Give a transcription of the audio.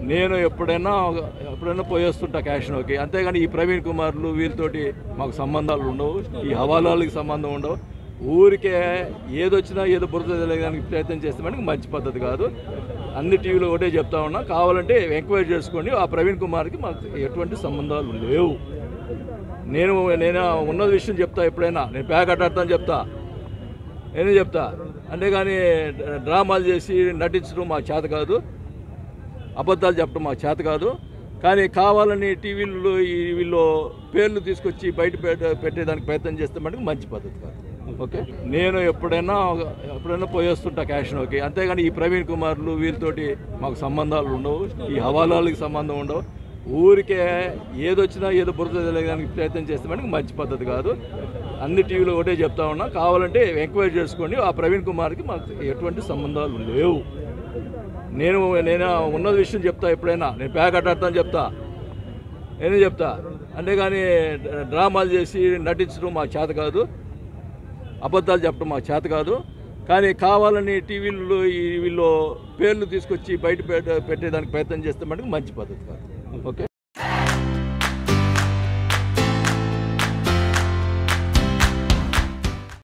నేను ఎప్పుడైనా ఎప్పుడైనా పోయేస్తుంటా క్యాషినోకి అంతేగాని ఈ ప్రవీణ్ కుమార్లు వీరితోటి మాకు సంబంధాలు ఉండవు ఈ హవాలాలకి సంబంధం ఉండవు ఊరికే ఏదొచ్చినా ఏదో బురద తెలియడానికి ప్రయత్నం చేస్తే మనకి మంచి పద్ధతి కాదు అన్ని టీవీలో ఒకటే చెప్తా ఉన్నా కావాలంటే ఎంక్వైరీ చేసుకోండి ఆ ప్రవీణ్ కుమార్కి మాకు ఎటువంటి సంబంధాలు లేవు నేను నేను ఉన్న విషయం చెప్తా ఎప్పుడైనా నేను ప్యాక్ అట్టాడతాను చెప్తా నేను చెప్తా అంతేగాని డ్రామాలు చేసి నటించడం మా చేత కాదు అబద్ధాలు చెప్పడం మా చేత కాదు కానీ కావాలని టీవీల్లో ఈ వీళ్ళు పేర్లు తీసుకొచ్చి బయట పెట్ట- పెట్టేదానికి ప్రయత్నం చేస్తే మటుకు మంచి పద్ధతి కాదు ఓకే నేను ఎప్పుడైనా ఎప్పుడైనా పోయేస్తుంటా క్యాషినోకి అంతేగాని ఈ ప్రవీణ్ కుమార్లు వీరితోటి మాకు సంబంధాలు ఉండవు ఈ హవాలాలకి సంబంధం ఉండవు ఊరికే ఏదొచ్చినా ఏదో బురద తెలియడానికి ప్రయత్నం చేస్తే మటుకు మంచి పద్ధతి కాదు అన్ని టీవీలో ఒకటే చెప్తా ఉన్నా కావాలంటే ఎంక్వైరీ చేసుకోండి ఆ ప్రవీణ్ కుమార్కి మాకు ఎటువంటి సంబంధాలు లేవు నేను నేను ఉన్న విషయం చెప్తా ఎప్పుడైనా నేను ప్యాక్ అట్టాడతాను చెప్తా నేను చెప్తా అంతేగాని డ్రామాలు చేసి నటించడం మా చేత కాదు అబద్ధాలు చెప్పడం మా చేత కాదు కానీ కావాలని టీవీల్లో ఈ వీళ్ళు పేర్లు తీసుకొచ్చి బయట పెట్ట- పెట్టేదానికి ప్రయత్నం చేస్తే మటుకు మంచి పద్ధతి కాదు ఓకే